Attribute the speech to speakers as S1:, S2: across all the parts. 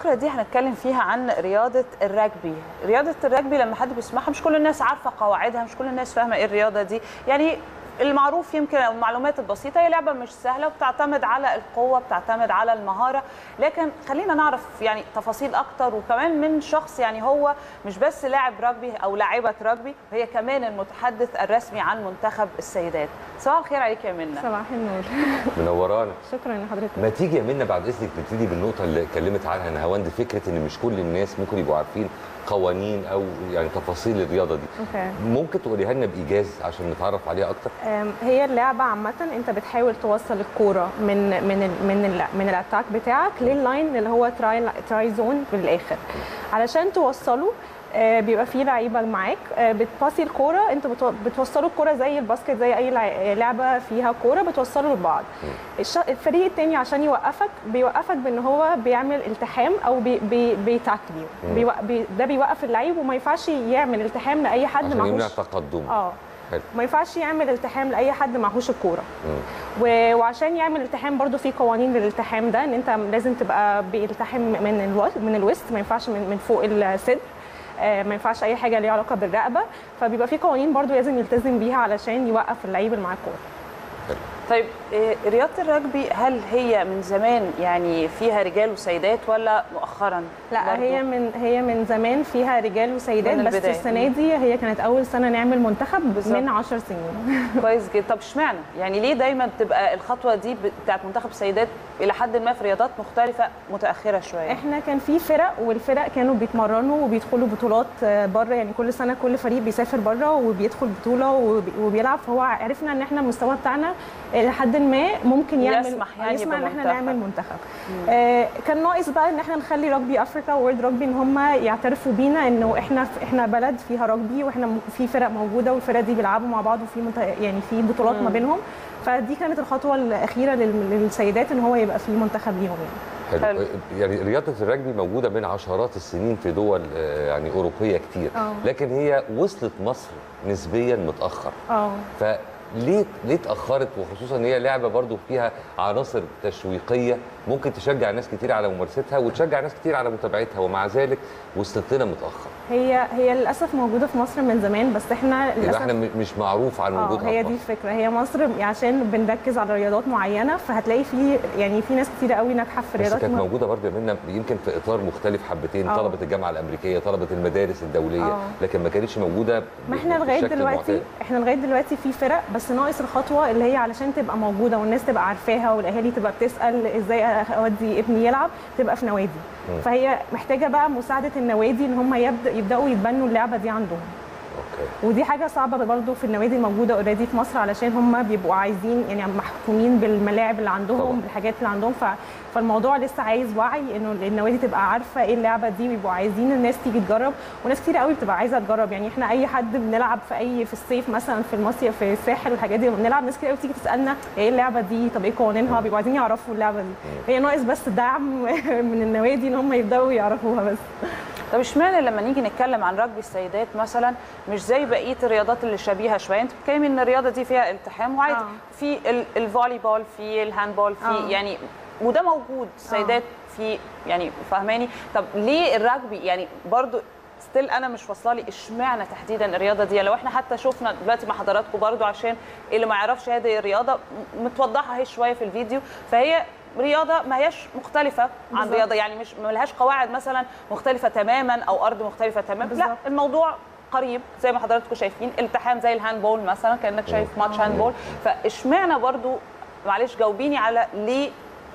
S1: الفقرة دي هنتكلم فيها عن رياضة الرجبي رياضة الرجبي لما حد بيسمعها مش كل الناس عارفة قواعدها مش كل الناس فاهمة ايه الرياضة دي يعني المعروف يمكن او المعلومات البسيطه هي لعبه مش سهله وبتعتمد على القوه بتعتمد على المهاره لكن خلينا نعرف يعني تفاصيل اكتر وكمان من شخص يعني هو مش بس لاعب رجبي او لاعبه رجبي هي كمان المتحدث الرسمي عن منتخب السيدات صباح الخير عليك يا منى
S2: صباح النور
S3: منورانا
S2: شكرا لحضرتك
S3: ما تيجي يا منى بعد اذنك نبتدي بالنقطه اللي اتكلمت عنها نهاوند فكره ان مش كل الناس ممكن يبقوا عارفين قوانين او يعني تفاصيل الرياضه دي
S2: اوكي
S3: ممكن تقوليها لنا بايجاز عشان نتعرف عليها اكتر
S2: أم، هي اللعبه عامه انت بتحاول توصل الكوره من من ال من ال من الاتاك بتاعك لللاين اللي هو تراي تراي زون في الاخر علشان توصله آه، بيبقى فيه لعيبه معاك آه، بتباسي الكوره انت بتو- بتوصلوا الكوره زي الباسكت زي اي لع- لعبه فيها كوره بتوصلوا لبعض الش- الفريق التاني عشان يوقفك بيوقفك بان هو بيعمل التحام او بي بي بيتاكل بيوق- بي ده بيوقف اللعيب وما ينفعش يعمل التحام لاي حد
S3: عشان يمنع
S2: معهوش
S3: تقدم
S2: اه
S3: حلو
S2: ما ينفعش يعمل التحام لاي حد معهوش الكوره
S3: مم.
S2: و- وعشان يعمل التحام برضو في قوانين للالتحام ده ان انت لازم تبقى بيلتحم من الوسط من الوسط ما ينفعش من, من فوق الصدر آه، ما ينفعش اي حاجه ليها علاقه بالرقبه فبيبقى في قوانين برضو لازم يلتزم بيها علشان يوقف اللعيب اللي معاه الكوره
S1: طيب إيه، رياضة الرجبي هل هي من زمان يعني فيها رجال وسيدات ولا مؤخرا؟
S2: لا
S1: برضو؟
S2: هي من هي من زمان فيها رجال وسيدات
S1: من
S2: بس
S1: البداية.
S2: السنه دي هي كانت اول سنه نعمل منتخب
S1: بالظبط.
S2: من 10 سنين
S1: كويس جدا طب اشمعنى؟ يعني ليه دايما تبقى الخطوة دي بتاعت منتخب السيدات إلى حد ما في رياضات مختلفة متأخرة شوية؟
S2: احنا كان في فرق والفرق كانوا بيتمرنوا وبيدخلوا بطولات بره يعني كل سنه كل فريق بيسافر بره وبيدخل بطوله وبي- وبيلعب فهو عرفنا ان احنا المستوى بتاعنا لحد ما ممكن يعمل
S1: يسمح يعني
S2: يسمح ان احنا
S1: بمنتخب.
S2: نعمل منتخب آه كان ناقص بقى ان احنا نخلي رugby افريكا وورلد رugby ان هم يعترفوا بينا انه احنا احنا بلد فيها رugby واحنا م- في فرق موجوده والفرق دي بيلعبوا مع بعض وفي منت... يعني في بطولات ما بينهم فدي كانت الخطوه الاخيره لل- للسيدات ان هو يبقى في منتخب ليهم يعني
S3: حلو.
S1: حلو.
S3: يعني رياضه الرجبي موجوده من عشرات السنين في دول آه، يعني اوروبيه كتير
S2: آه.
S3: لكن هي وصلت مصر نسبيا متاخر
S2: اه
S3: فليه ليه اتاخرت وخصوصا ان هي لعبه برضو فيها عناصر تشويقيه ممكن تشجع ناس كتير على ممارستها وتشجع ناس كتير على متابعتها ومع ذلك وصلت لنا متاخر
S2: هي هي للاسف موجوده في مصر من زمان بس احنا
S3: يبقى
S2: للاسف
S3: احنا م- مش معروف عن
S2: اه
S3: وجودها
S2: هي
S3: في
S2: دي
S3: مصر.
S2: الفكره هي مصر عشان بنركز على رياضات معينه فهتلاقي في يعني في ناس كتير قوي ناجحه في
S3: بس
S2: رياضات
S3: كانت
S2: م-
S3: موجوده برضه منها يمكن في اطار مختلف حبتين
S2: آه.
S3: طلبه الجامعه الامريكيه طلبه المدارس الدوليه
S2: آه.
S3: لكن ما كانتش موجوده
S2: ما احنا لغايه
S3: بالشكل
S2: دلوقتي
S3: المعتاد.
S2: احنا لغايه دلوقتي في فرق بس ناقص الخطوه اللي هي علشان تبقى موجوده والناس تبقى عارفاها والاهالي تبقى بتسال ازاي اودي ابني يلعب تبقى في نوادي
S3: مم.
S2: فهي محتاجه بقى مساعده النوادي ان هم يبدا يبداوا يتبنوا اللعبه دي عندهم
S3: اوكي
S2: ودي حاجه صعبه برضو في النوادي الموجوده اوريدي في مصر علشان هم بيبقوا عايزين يعني محكومين بالملاعب اللي عندهم
S3: طبعاً.
S2: بالحاجات اللي عندهم ف... فالموضوع لسه عايز وعي انه النوادي تبقى عارفه ايه اللعبه دي ويبقوا عايزين الناس تيجي تجرب وناس كتير قوي بتبقى عايزه تجرب يعني احنا اي حد بنلعب في اي في الصيف مثلا في المصيف في الساحل والحاجات دي لما بنلعب ناس كتير قوي بتيجي تسالنا ايه اللعبه دي طب ايه قوانينها بيبقوا عايزين يعرفوا اللعبه دي هي ناقص بس دعم من النوادي ان هم يبداوا يعرفوها بس
S1: طب اشمعنى لما نيجي نتكلم عن رجبي السيدات مثلا مش زي بقيه الرياضات اللي شبيهه شويه انت بتتكلمي ان الرياضه دي فيها التحام وعادي
S2: آه.
S1: في ال- الفولي بول في الهاندبول في
S2: آه.
S1: يعني وده موجود السيدات في يعني فاهماني طب ليه الرجبي يعني برضو ستيل انا مش واصله لي اشمعنى تحديدا الرياضه دي لو احنا حتى شفنا دلوقتي مع حضراتكم برضو عشان اللي ما يعرفش هذه الرياضه م- متوضحه اهي شويه في الفيديو فهي رياضه ما هياش مختلفه عن
S2: بالظبط.
S1: رياضه يعني مش ما لهاش قواعد مثلا مختلفه تماما او ارض مختلفه تماما لا
S2: بالظبط.
S1: الموضوع قريب زي ما حضراتكم شايفين التحام زي الهاندبول مثلا كانك شايف ماتش هاندبول فاشمعنى برضو معلش جاوبيني على ليه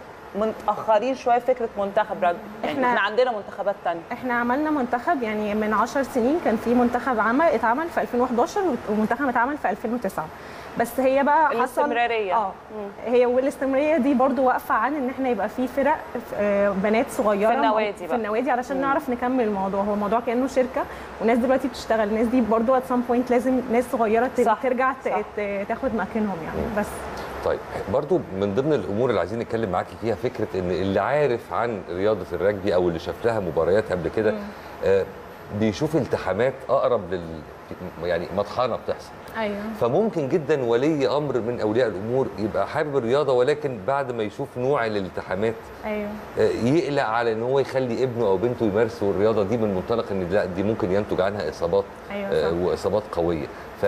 S1: متاخرين شويه في فكره منتخب رجبي يعني
S2: إحنا-
S1: احنا عندنا منتخبات تانية
S2: احنا عملنا منتخب يعني من 10 سنين كان في منتخب عمل اتعمل في 2011 ومنتخب اتعمل في 2009 بس هي بقى حصل
S1: الاستمرارية.
S2: اه هي والاستمراريه دي برضو واقفه عن ان احنا يبقى في فرق آه، بنات صغيره
S1: في النوادي
S2: في
S1: بقى.
S2: النوادي علشان نعرف نكمل الموضوع هو الموضوع كانه شركه وناس دلوقتي بتشتغل الناس دي برضو ات سام بوينت لازم ناس صغيره ت-
S1: صح،
S2: ترجع ت-
S1: صح.
S2: ت- تاخد مكانهم يعني بس
S3: طيب برضو من ضمن الامور اللي عايزين نتكلم معاكي فيها فكره ان اللي عارف عن رياضه الرجبي او اللي شاف لها مباريات قبل كده آه بيشوف التحامات اقرب لل يعني مطحنه بتحصل
S2: ايوه
S3: فممكن جدا ولي امر من اولياء الامور يبقى حابب الرياضه ولكن بعد ما يشوف نوع الالتحامات
S2: ايوه
S3: آه، يقلق على ان هو يخلي ابنه او بنته يمارسوا الرياضه دي من منطلق ان لا دي ممكن ينتج عنها اصابات
S2: ايوه
S3: آه،
S2: صح.
S3: واصابات قويه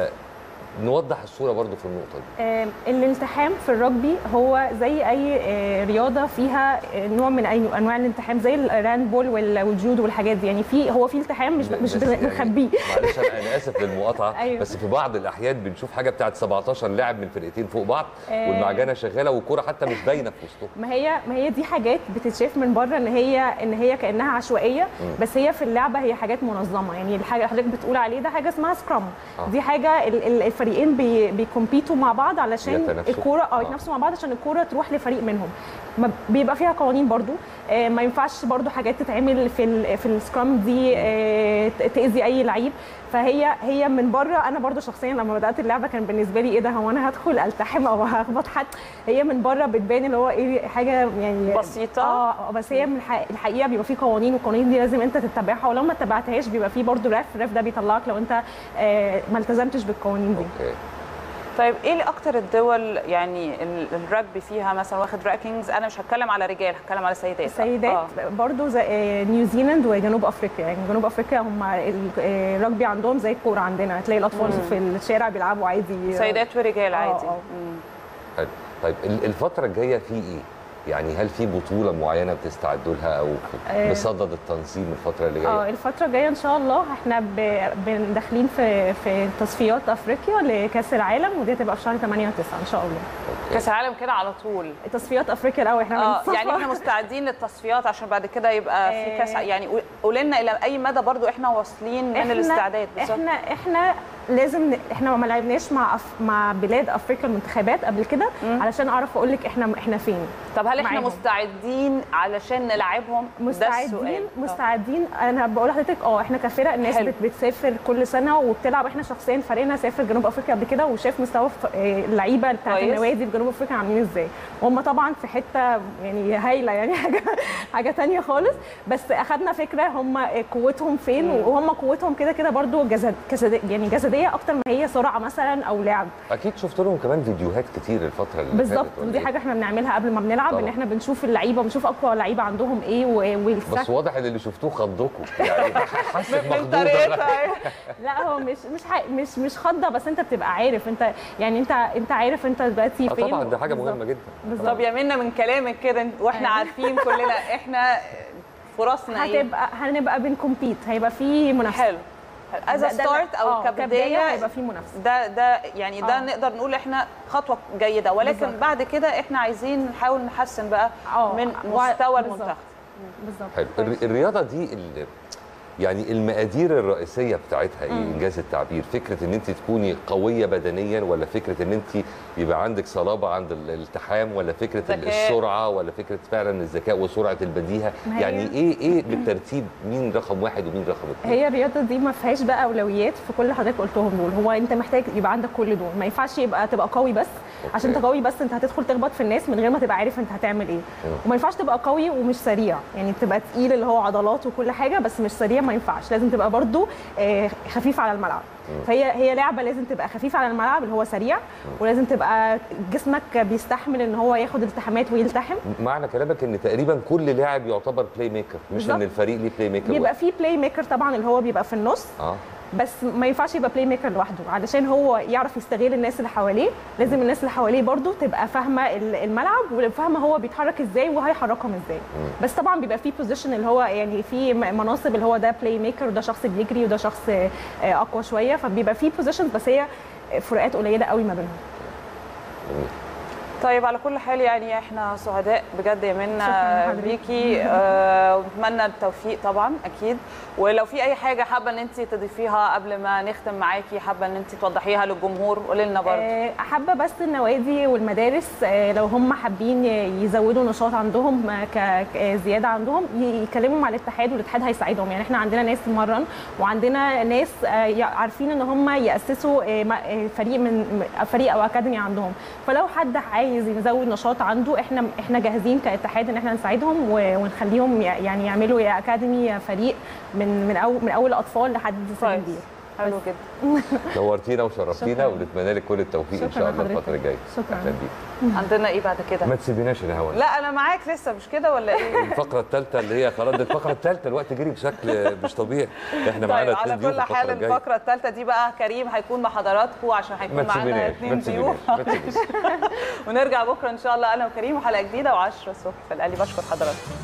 S3: فنوضح الصوره برضو في النقطه دي
S2: آم، الالتحام في الرugby هو زي اي آه، رياضه فيها آه، نوع من اي انواع الالتحام زي الراند بول وال- والجودو والحاجات دي يعني في هو في التحام مش مش
S3: بس يعني
S2: بنخبيه
S3: معلش انا انا اسف للمقاطعه
S2: أيوة.
S3: بس في بعض الاحيان بنشوف حاجه بتاعت 17 لاعب من فرقتين فوق بعض
S2: آه.
S3: والمعجنه شغاله والكوره حتى مش باينه في وسطهم
S2: ما هي ما هي دي حاجات بتتشاف من بره ان هي ان هي كانها عشوائيه بس هي في اللعبه هي حاجات منظمه يعني الحاجه اللي حضرتك بتقول عليه ده حاجه اسمها سكرام
S3: آه.
S2: دي حاجه ال- ال- الفريقين بي بيكمبيتوا مع بعض علشان
S3: يتنافسوا.
S2: الكوره اه
S3: آه.
S2: يتنافسوا مع بعض عشان الكوره تروح لفريق منهم ما بيبقى فيها قوانين برضو آه، ما ينفعش برضو حاجات تتعمل في ال في السكرام دي آه، ت- تاذي اي لعيب فهي هي من بره انا برضو شخصيا لما بدات اللعبه كان بالنسبه لي ايه ده هو انا هدخل التحم او هخبط حد هي من بره بتبان اللي هو ايه حاجه يعني
S1: بسيطة.
S2: اه آه، بس هي من الح- الحقيقه بيبقى في قوانين والقوانين دي لازم انت تتبعها ولو ما اتبعتهاش بيبقى في برضو رف الرف ده بيطلعك لو انت آه، ما التزمتش بالقوانين دي
S3: اوكي
S1: طيب ايه اللي اكتر الدول يعني ال- الرجبي فيها مثلا واخد راnkings انا مش هتكلم على رجال هتكلم على سيدات
S2: السيدات
S1: آه.
S2: برضو زي آه، نيوزيلاند وجنوب افريقيا يعني جنوب افريقيا هم ال- آه، الرugby عندهم زي الكوره عندنا هتلاقي الاطفال في الشارع بيلعبوا عادي
S1: سيدات ورجال
S2: آه،
S1: عادي
S2: آه.
S1: مم.
S3: حلو طيب ال- الفتره الجايه في ايه يعني هل في بطوله معينه بتستعدوا لها او
S2: آه.
S3: بصدد التنظيم الفتره اللي
S2: اه
S3: جايه
S2: الفترة الجاية ان شاء الله احنا ب- بن- داخلين في في تصفيات افريقيا لكأس العالم ودي هتبقى في شهر 8 و9 ان شاء الله.
S3: أوكي.
S1: كاس العالم كده على طول
S2: تصفيات افريقيا الاول احنا
S1: اه
S2: بنتصفى.
S1: يعني احنا مستعدين للتصفيات عشان بعد كده يبقى في
S2: آه.
S1: كاس يعني قول لنا الى اي مدى برضو احنا واصلين من
S2: إحنا-
S1: الاستعداد بالظبط
S2: احنا احنا لازم ن... احنا ما لعبناش مع أف... مع بلاد افريقيا المنتخبات قبل كده علشان اعرف اقول لك احنا احنا فين
S1: طب هل احنا
S2: معاهم.
S1: مستعدين علشان نلعبهم ده
S2: مستعدين
S1: السؤال. آه.
S2: مستعدين انا بقول لحضرتك اه احنا كفرق الناس
S1: حلو.
S2: بت... بتسافر كل سنه وبتلعب احنا شخصيا فريقنا سافر جنوب افريقيا قبل كده وشاف مستوى ف- آه، اللعيبه بتاعت
S1: كويس.
S2: النوادي في جنوب افريقيا عاملين ازاي وهم طبعا في حته يعني هايله يعني حاجه حاجه تانية خالص بس اخدنا فكره هم قوتهم فين وهم قوتهم كده كده برضو جسد جسد يعني جسديه اكتر ما هي سرعه مثلا او لعب
S3: اكيد شفت لهم كمان فيديوهات كتير الفتره اللي
S2: بالظبط
S3: فاتت ولا
S2: ودي
S3: إيه؟
S2: حاجه احنا بنعملها قبل ما بنلعب ان
S3: طبعا.
S2: احنا بنشوف اللعيبه بنشوف اقوى لعيبه عندهم ايه و-
S3: بس
S2: والسك
S3: واضح ان اللي شفتوه خضكم يعني حاسس
S1: من
S3: مخضوضه
S1: طريقتها
S2: لا هو مش مش ح- مش مش خضه بس انت بتبقى عارف انت يعني انت انت عارف انت دلوقتي
S3: آه
S2: فين
S3: طبعا ده حاجه
S2: بالظبط.
S3: مهمه جدا
S2: بالظبط.
S1: طب يا منى من كلامك كده واحنا
S2: أيوة.
S1: عارفين كلنا احنا فرصنا ايه
S2: هتبقى هنبقى بنكمبيت هيبقى في منافسه
S1: حلو از
S2: ده- ده-
S1: ستارت او
S2: آه،
S1: كبدايه
S2: هيبقى في منافسه
S1: ده ده يعني ده
S2: آه.
S1: نقدر نقول احنا خطوه جيده ولكن
S2: بالظبط.
S1: بعد كده احنا عايزين نحاول نحسن بقى
S2: آه،
S1: من
S2: و-
S1: مستوى
S2: بالظبط.
S1: المنتخب
S2: بالظبط
S3: حلو الر- الرياضه دي ال- يعني المقادير الرئيسيه بتاعتها ايه انجاز التعبير فكره ان انت تكوني قويه بدنيا ولا فكره ان انت يبقى عندك صلابه عند ال- الالتحام ولا فكره ال-
S1: ذكاء.
S3: السرعه ولا فكره فعلا الذكاء وسرعه البديهه
S2: ما هي-
S3: يعني ايه ايه بالترتيب مين رقم واحد ومين رقم اثنين
S2: هي الرياضه دي ما فيهاش بقى اولويات في كل اللي حضرتك قلتهم دول هو انت محتاج يبقى عندك كل دول ما ينفعش يبقى تبقى قوي بس عشان
S3: أوكي.
S2: انت قوي بس انت هتدخل تخبط في الناس من غير ما تبقى عارف انت هتعمل ايه وما ينفعش تبقى قوي ومش سريع يعني تبقى تقيل اللي هو عضلات وكل حاجه بس مش سريع ما ينفعش لازم تبقى برضو آه، خفيف على الملعب فهي هي لعبه لازم تبقى خفيف على الملعب اللي هو سريع ولازم تبقى جسمك بيستحمل ان هو ياخد التحامات ويلتحم
S3: معنى كلامك ان تقريبا كل لاعب يعتبر بلاي ميكر مش
S2: بالظبط.
S3: ان الفريق ليه بلاي ميكر
S2: بيبقى
S3: واحد.
S2: في بلاي ميكر طبعا اللي هو بيبقى في النص
S3: اه
S2: بس ما ينفعش يبقى بلاي ميكر لوحده علشان هو يعرف يستغل الناس اللي حواليه لازم الناس اللي حواليه برضو تبقى فاهمه ال- الملعب وفاهمه هو بيتحرك ازاي وهيحركهم ازاي بس طبعا بيبقى في بوزيشن اللي هو يعني في م- مناصب اللي هو ده بلاي ميكر وده شخص بيجري وده شخص آه، اقوى شويه فبيبقى في بوزيشنز بس هي فروقات قليله قوي ما بينهم
S1: طيب على كل حال يعني احنا سعداء بجد يا
S2: شكراً
S1: منى
S2: لحضرتك.
S1: بيكي آه، ونتمنى التوفيق طبعا اكيد ولو في اي حاجه حابه ان انت تضيفيها قبل ما نختم معاكي حابه ان انت توضحيها للجمهور قولي لنا برضه
S2: آه، حابه بس النوادي والمدارس آه، لو هم حابين ي- يزودوا نشاط عندهم آه، ك- كزياده عندهم ي- يكلموا مع الاتحاد والاتحاد هيساعدهم يعني احنا عندنا ناس تمرن وعندنا ناس آه، ي- عارفين ان هم ياسسوا آه، م- آه، فريق من م- فريق او اكاديمي عندهم فلو حد عايز يزود نشاط عنده احنا احنا جاهزين كاتحاد ان احنا نساعدهم و- ونخليهم ي- يعني يعملوا يا اكاديمي يا فريق من من اول من اول اطفال لحد سن
S1: كويس.
S2: كبير
S1: حلو جدا
S3: نورتينا وشرفتينا
S2: شكراً.
S3: ونتمنى لك كل التوفيق ان
S2: شكراً
S3: شاء الله
S2: لحضرتك.
S3: الفتره الجايه
S2: شكراً.
S3: اهلا بيك
S1: عندنا ايه بعد كده
S3: ما تسيبيناش يا هوا
S1: لا انا معاك لسه مش كده ولا ايه
S3: الفقره الثالثه اللي هي خلاص دي الفقره الثالثه الوقت جري بشكل مش طبيعي احنا معانا
S1: طيب على
S3: اتنين ضيوف
S1: كل حال
S3: الفقرة الجاية.
S1: الفقره الثالثه دي بقى كريم هيكون مع حضراتكم عشان
S3: ما
S1: هيكون معانا
S3: تسيبيناش ما
S1: اثنين ضيوف
S3: تسيبيناش ما تسيبيناش
S1: ونرجع بكره ان شاء الله انا وكريم وحلقه جديده و10 الصبح في الاهلي بشكر حضراتكم